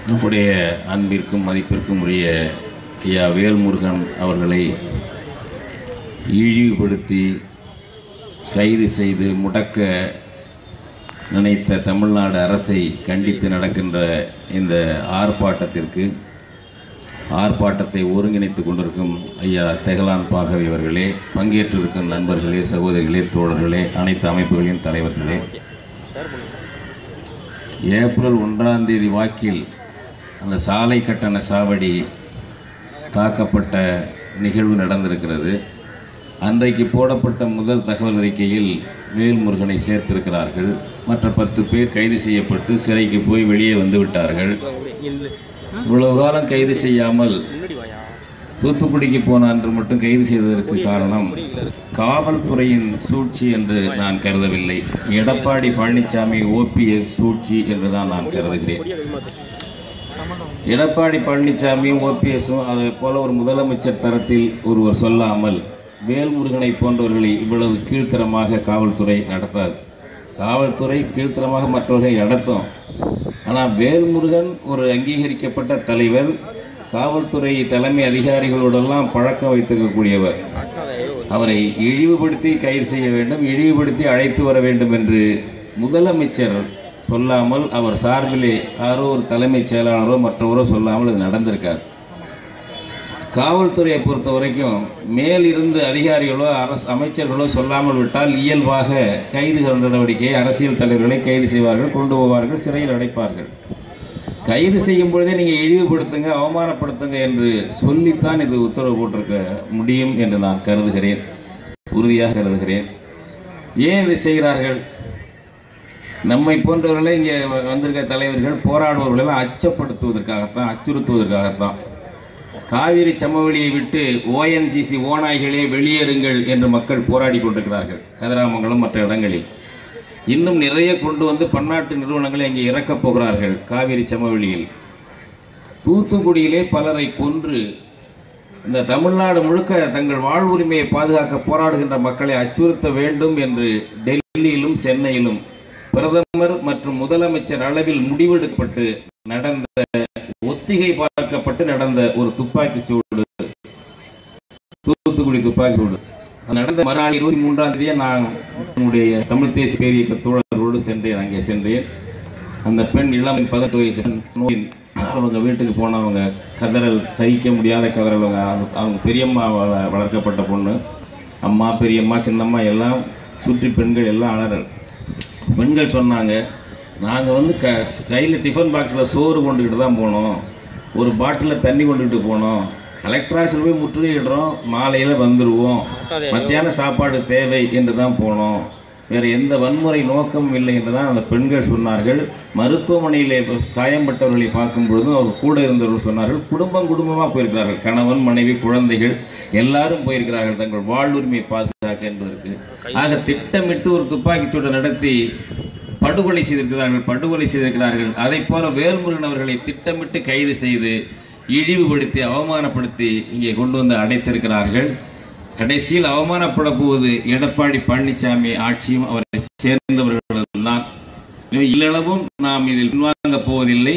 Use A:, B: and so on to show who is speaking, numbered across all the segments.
A: நம்முடைய அன்பிற்கும் மதிப்பிற்கும் உரிய ஐயா வேல்முருகன் அவர்களை இழிவுபடுத்தி கைது செய்து முடக்க நினைத்த தமிழ்நாடு அரசை கண்டித்து நடக்கின்ற இந்த ஆர்ப்பாட்டத்திற்கு ஆர்ப்பாட்டத்தை ஒருங்கிணைத்து கொண்டிருக்கும் ஐயா தெகலான் பாகவி அவர்களே பங்கேற்றிருக்கும் நண்பர்களே சகோதரிகளே தோழர்களே அனைத்து அமைப்புகளின் தலைவர்களே ஏப்ரல் ஒன்றாம் தேதி வாக்கில் அந்த சாலை கட்டண சாவடி தாக்கப்பட்ட நிகழ்வு நடந்திருக்கிறது அன்றைக்கு போடப்பட்ட முதல் தகவல் அறிக்கையில் வேல்முருகனை சேர்த்திருக்கிறார்கள் மற்ற பத்து பேர் கைது செய்யப்பட்டு சிறைக்கு போய் வெளியே வந்து விட்டார்கள் இவ்வளவு காலம் கைது செய்யாமல் தூத்துக்குடிக்கு போன அன்று மட்டும் கைது செய்ததற்கு காரணம் காவல்துறையின் சூழ்ச்சி என்று நான் கருதவில்லை எடப்பாடி பழனிசாமி ஓபிஎஸ் சூழ்ச்சி என்று தான் நான் கருதுகிறேன் எடப்பாடி பழனிசாமியும் ஓபிஎஸும் அதை போல ஒரு முதலமைச்சர் தரத்தில் ஒருவர் சொல்லாமல் வேல்முருகனை போன்றவர்களை இவ்வளவு கீழ்த்தரமாக காவல்துறை நடத்தாது காவல்துறை கீழ்த்தரமாக மற்றவர்களை நடத்தும் ஆனால் வேல்முருகன் ஒரு அங்கீகரிக்கப்பட்ட தலைவர் காவல்துறை தலைமை அதிகாரிகளோடெல்லாம் பழக்கம் வைத்திருக்கக்கூடியவர் அவரை இழிவுபடுத்தி கைது செய்ய வேண்டும் இழிவுபடுத்தி அழைத்து வர வேண்டும் என்று முதலமைச்சர் சொல்லாமல் அவர் சார்பிலே யாரோ ஒரு தலைமைச் செயலாளரோ மற்றவரோ சொல்லாமல் இது நடந்திருக்காது காவல்துறையை பொறுத்த வரைக்கும் மேலிருந்து அதிகாரிகளோ அரசு அமைச்சர்களோ சொல்லாமல் விட்டால் இயல்பாக கைது நடவடிக்கையை அரசியல் தலைவர்களை கைது செய்வார்கள் கொண்டு போவார்கள் சிறையில் அடைப்பார்கள் கைது செய்யும் பொழுதே நீங்கள் இழிவுபடுத்துங்க அவமானப்படுத்துங்க என்று சொல்லித்தான் இது உத்தரவு போட்டிருக்க முடியும் என்று நான் கருதுகிறேன் உறுதியாக கருதுகிறேன் ஏன் இதை செய்கிறார்கள் நம்மை போன்றவர்களை இங்கே வந்திருக்க தலைவர்கள் போராடுபவர்களெல்லாம் அச்சப்படுத்துவதற்காகத்தான் அச்சுறுத்துவதற்காகத்தான் காவிரி சமவெளியை விட்டு ஓஎன்ஜிசி ஓநாய்களே வெளியேறுங்கள் என்று மக்கள் போராடி கொண்டிருக்கிறார்கள் கதிராமங்கலம் மற்ற இடங்களில் இன்னும் நிறைய கொண்டு வந்து பன்னாட்டு நிறுவனங்களை இங்கே இறக்கப் போகிறார்கள் காவிரி சமவெளியில் தூத்துக்குடியிலே பலரை கொன்று இந்த தமிழ்நாடு முழுக்க தங்கள் வாழ்வுரிமையை பாதுகாக்க போராடுகின்ற மக்களை அச்சுறுத்த வேண்டும் என்று டெல்லியிலும் சென்னையிலும் பிரதமர் மற்றும் முதலமைச்சர் அளவில் முடிவெடுக்கப்பட்டு நடந்த ஒத்திகை பார்க்கப்பட்டு நடந்த ஒரு துப்பாக்கி சூடு தூத்துக்குடி துப்பாக்கி சூடு அது நடந்த மறுநாள் இருபத்தி மூன்றாம் தேதியே நான் என்னுடைய தமிழ் தேசிய பேரியக்க தோழர்களோடு சென்றேன் அங்கே சென்றேன் அந்த பெண் இளம் பதினெட்டு வயசு பெண் நோயின் அவங்க வீட்டுக்கு போனவங்க கதறல் சகிக்க முடியாத கதறல் அவங்க அவங்க- அவங்க பெரியம்மா வள- வளர்க்கப்பட்ட பொண்ணு அம்மா பெரியம்மா சின்னம்மா எல்லாம் சுற்றி பெண்கள் எல்லாம் அலறல் பெண்கள் சொன்னாங்க நாங்கள் வந்து க கையில் டிஃபன் பாக்ஸில் சோறு கொண்டுக்கிட்டு தான் போனோம் ஒரு பாட்டிலில் தண்ணி கொண்டுக்கிட்டு போனோம் கலெக்டர் ஆஃபீஸில் போய் முற்றுகையிடுறோம் மாலையில் வந்துடுவோம் மத்தியான சாப்பாடு தேவை என்று தான் போனோம் வேறு எந்த வன்முறை நோக்கமும் இல்லை என்று தான் அந்த பெண்கள் சொன்னார்கள் மருத்துவமனையிலே காயம்பட்டவர்களை பார்க்கும் பொழுதும் அவர் கூட இருந்தவர்கள் சொன்னார்கள் குடும்பம் குடும்பமாக போயிருக்கிறார்கள் கணவன் மனைவி குழந்தைகள் எல்லாரும் போயிருக்கிறார்கள் தங்கள் வாழ்வுரிமையை பாதுகாக்க என்பதற்கு ஆக திட்டமிட்டு ஒரு துப்பாக்கிச் சூடு நடத்தி படுகொலை செய்திருக்கிறார்கள் படுகொலை செய்திருக்கிறார்கள் அதை போல வேல்முருகன் அவர்களை திட்டமிட்டு கைது செய்து இழிவுபடுத்தி அவமானப்படுத்தி இங்கே கொண்டு வந்து அடைத்திருக்கிறார்கள் கடைசியில் அவமானப்பட போவது எடப்பாடி பழனிசாமி ஆட்சியும் அவரை சேர்ந்தவர்களும் தான் எனவே இல்லளவும் நாம் இதில் பின்வாங்க போவதில்லை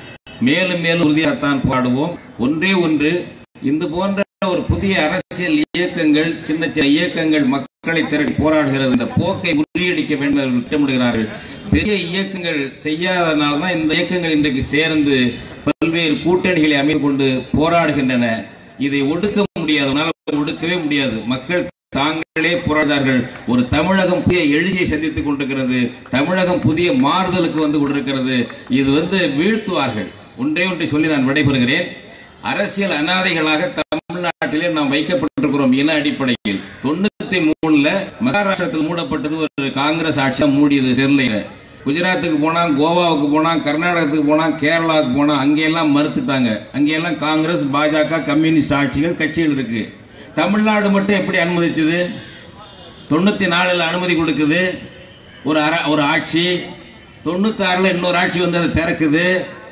A: மேலும் மேலும் உறுதியாகத்தான் பாடுவோம் ஒன்றே ஒன்று இந்த போன்ற ஒரு புதிய அரசியல் இயக்கங்கள் சின்ன சின்ன இயக்கங்கள் மக்களை திரட்டி போராடுகிறது இந்த போக்கை முறியடிக்க வேண்டும் என்று திட்டமிடுகிறார்கள் பெரிய இயக்கங்கள் செய்யாதனால தான் இந்த இயக்கங்கள் இன்றைக்கு சேர்ந்து பல்வேறு கூட்டணிகளை அமைத்து கொண்டு போராடுகின்றன இதை ஒடுக்க முடியாது அதனால ஒடுக்கவே முடியாது மக்கள் தாங்களே போராடுகிறார்கள் ஒரு தமிழகம் புதிய எழுச்சியை சந்தித்துக் கொண்டிருக்கிறது தமிழகம் புதிய மாறுதலுக்கு வந்து கொண்டிருக்கிறது இது வந்து வீழ்த்துவார்கள் ஒன்றே ஒன்றை சொல்லி நான் விடைபெறுகிறேன் அரசியல் அனாதைகளாக தமிழ்நாட்டிலே நாம் வைக்கப்பட்டிருக்கிறோம் இன அடிப்படையில் தொண்ணூத்தி மூணுல மகாராஷ்டிரத்தில் மூடப்பட்டது ஒரு காங்கிரஸ் ஆட்சியா மூடியது செர்லையில குஜராத்துக்கு போனா கோவாவுக்கு போனா கர்நாடகத்துக்கு போனா கேரளாவுக்கு போனா அங்கெல்லாம் மறுத்துட்டாங்க அங்கெல்லாம் காங்கிரஸ் பாஜக கம்யூனிஸ்ட் ஆட்சிகள் கட்சிகள் இருக்கு தமிழ்நாடு மட்டும் எப்படி அனுமதிச்சது தொண்ணூத்தி நாலுல அனுமதி கொடுக்குது ஒரு அர ஒரு ஆட்சி தொண்ணூத்தாறுல இன்னொரு ஆட்சி வந்து அதை திறக்குது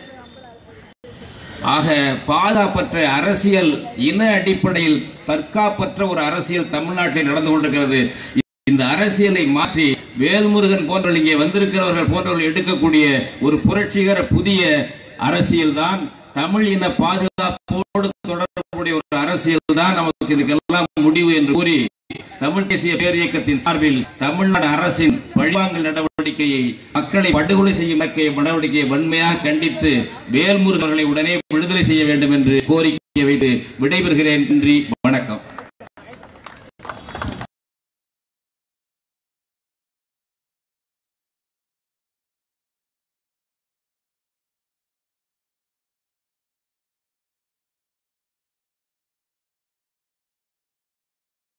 A: ஆக பாதுகாப்பற்ற அரசியல் இன அடிப்படையில் தற்காப்பற்ற ஒரு அரசியல் தமிழ்நாட்டில் நடந்து கொண்டிருக்கிறது இந்த அரசியலை மாற்றி வேல்முருகன் போன்றவர்கள் இங்கே வந்திருக்கிறவர்கள் போன்றவர்கள் எடுக்கக்கூடிய ஒரு புரட்சிகர புதிய அரசியல் தான் தமிழ் இன பாதுகாப்போடு தொடர்புடைய ஒரு அரசியல் தான் நமக்கு இதுக்கெல்லாம் முடிவு என்று கூறி தமிழ் தேசிய பேரியக்கத்தின் சார்பில் தமிழ்நாடு அரசின் பழிவாங்கல் நடவடிக்கையை மக்களை படுகொலை செய்யும் இலக்கிய நடவடிக்கையை வன்மையாக கண்டித்து வேல்முருகன் அவர்களை உடனே விடுதலை செய்ய வேண்டும் என்று கோரிக்கை வைத்து விடைபெறுகிறேன் நன்றி